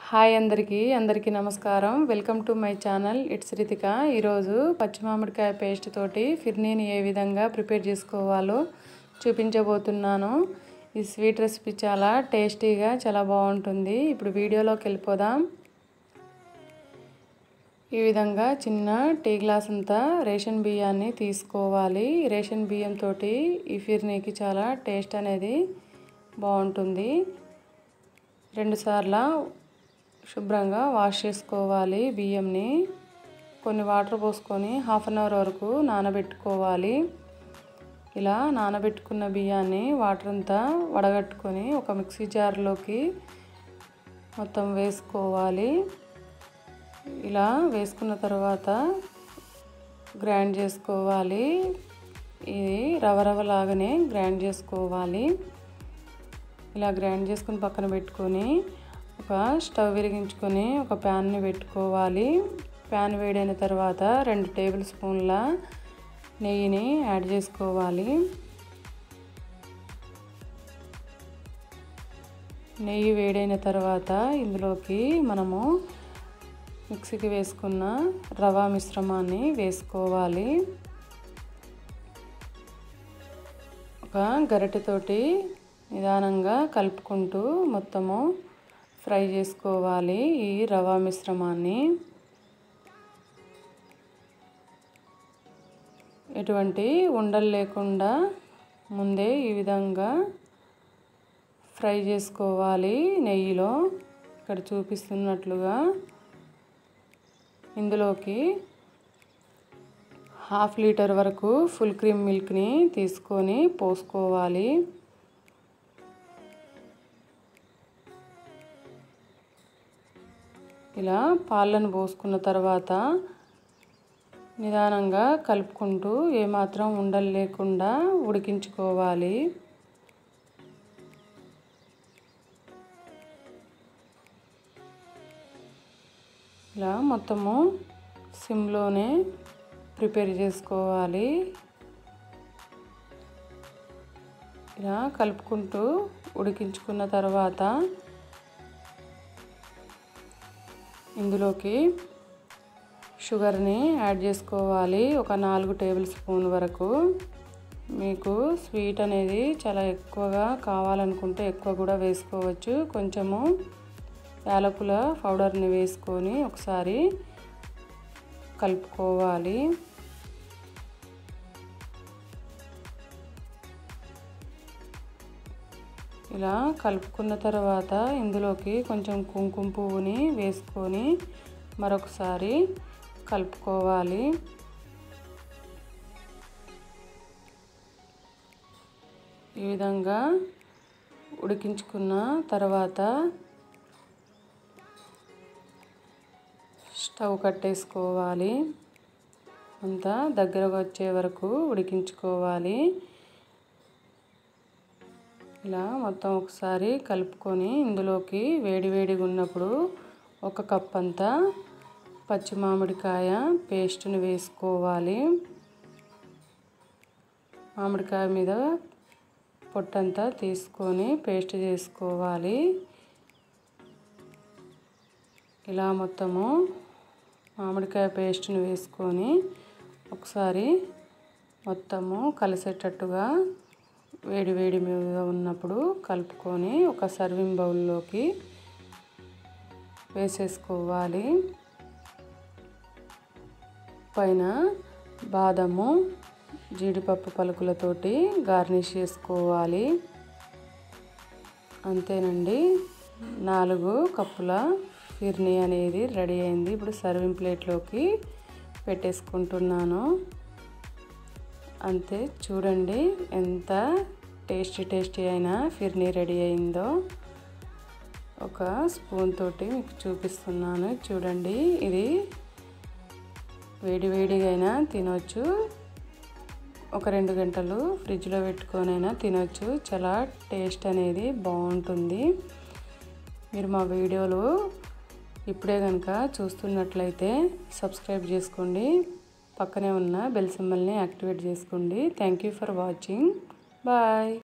hi అందరికీ అందరికీ నమస్కారం welcome to my channel it's Ritika ఈరోజు పచ్చి మామిడికాయ పేస్ట్ తోటి ఫిర్నీని ఏ విధంగా ప్రిపేర్ చేసుకోవాలో చూపించబోతున్నాను ఈ స్వీట్ రెసిపీ చాలా టేస్టీగా చాలా బాగుంటుంది ఇప్పుడు వీడియోలోకి వెళ్ళిపోదాం ఈ విధంగా చిన్న టీ గ్లాస్ అంతా రేషన్ బియ్యాన్ని తీసుకోవాలి రేషన్ బియ్యంతో ఈ ఫిర్నీకి చాలా టేస్ట్ అనేది బాగుంటుంది రెండుసార్లు శుభ్రంగా వాష్ చేసుకోవాలి బియ్యంని కొన్ని వాటర్ పోసుకొని హాఫ్ అన్ అవర్ వరకు నానబెట్టుకోవాలి ఇలా నానబెట్టుకున్న బియ్యాన్ని వాటర్ అంతా వడగట్టుకొని ఒక మిక్సీ జార్లోకి మొత్తం వేసుకోవాలి ఇలా వేసుకున్న తర్వాత గ్రైండ్ చేసుకోవాలి ఇది రవ రవ లాగానే గ్రైండ్ చేసుకోవాలి ఇలా గ్రైండ్ చేసుకుని పక్కన పెట్టుకొని ఒక స్టవ్ వెలిగించుకొని ఒక ప్యాన్ని పెట్టుకోవాలి ప్యాన్ వేడైన తర్వాత రెండు టేబుల్ స్పూన్ల నెయ్యిని యాడ్ చేసుకోవాలి నెయ్యి వేడైన తర్వాత ఇందులోకి మనము మిక్సీకి వేసుకున్న రవా మిశ్రమాన్ని వేసుకోవాలి ఒక గరిటెతోటి నిదానంగా కలుపుకుంటూ మొత్తము ఫ్రై చేసుకోవాలి ఈ రవా మిశ్రమాన్ని ఎటువంటి ఉండలు లేకుండా ముందే ఈ విధంగా ఫ్రై చేసుకోవాలి నెయ్యిలో ఇక్కడ చూపిస్తున్నట్లుగా ఇందులోకి హాఫ్ లీటర్ వరకు ఫుల్ క్రీమ్ మిల్క్ని తీసుకొని పోసుకోవాలి ఇలా పాలను పోసుకున్న తర్వాత నిదానంగా కలుపుకుంటూ ఏమాత్రం ఉండలు లేకుండా ఉడికించుకోవాలి ఇలా మొత్తము సిమ్లోనే ప్రిపేర్ చేసుకోవాలి ఇలా కలుపుకుంటూ ఉడికించుకున్న తర్వాత ఇందులోకి షుగర్ని యాడ్ చేసుకోవాలి ఒక నాలుగు టేబుల్ స్పూన్ వరకు మీకు స్వీట్ అనేది చాలా ఎక్కువగా కావాలనుకుంటే ఎక్కువ కూడా వేసుకోవచ్చు కొంచెము యాలకుల పౌడర్ని వేసుకొని ఒకసారి కలుపుకోవాలి ఇలా కలుపుకున్న తర్వాత ఇందులోకి కొంచెం కుంకుమ పువ్వుని వేసుకొని మరొకసారి కలుపుకోవాలి ఈ విధంగా ఉడికించుకున్న తర్వాత స్టవ్ కట్టేసుకోవాలి అంతా దగ్గరకు వచ్చే వరకు ఉడికించుకోవాలి ఇలా మొత్తం ఒకసారి కలుపుకొని ఇందులోకి వేడి వేడిగా ఉన్నప్పుడు ఒక కప్ అంతా పచ్చి మామిడికాయ పేస్ట్ని వేసుకోవాలి మామిడికాయ మీద పొట్టంతా తీసుకొని పేస్ట్ చేసుకోవాలి ఇలా మొత్తము మామిడికాయ పేస్ట్ని వేసుకొని ఒకసారి మొత్తము కలిసేటట్టుగా వేడి వేడి మీద ఉన్నప్పుడు కలుపుకొని ఒక సర్వింగ్ బౌల్లోకి వేసేసుకోవాలి పైన బాదము జీడిపప్పు పలుకులతోటి గార్నిష్ చేసుకోవాలి అంతేనండి నాలుగు కప్పుల ఫిర్నీ అనేది రెడీ అయింది ఇప్పుడు సర్వింగ్ ప్లేట్లోకి పెట్టేసుకుంటున్నాను అంతే చూడండి ఎంత టేస్టీ టేస్టీ అయిన ఫిర్నీ రెడీ అయిందో ఒక స్పూన్ తోటి మీకు చూపిస్తున్నాను చూడండి ఇది వేడి వేడిగా అయినా తినవచ్చు ఒక రెండు గంటలు ఫ్రిడ్జ్లో పెట్టుకొనైనా తినవచ్చు చాలా టేస్ట్ అనేది బాగుంటుంది మీరు మా వీడియోలు ఇప్పుడే కనుక చూస్తున్నట్లయితే సబ్స్క్రైబ్ చేసుకోండి పక్కనే ఉన్న బెల్ సింబల్ని యాక్టివేట్ చేసుకోండి thank you for watching bye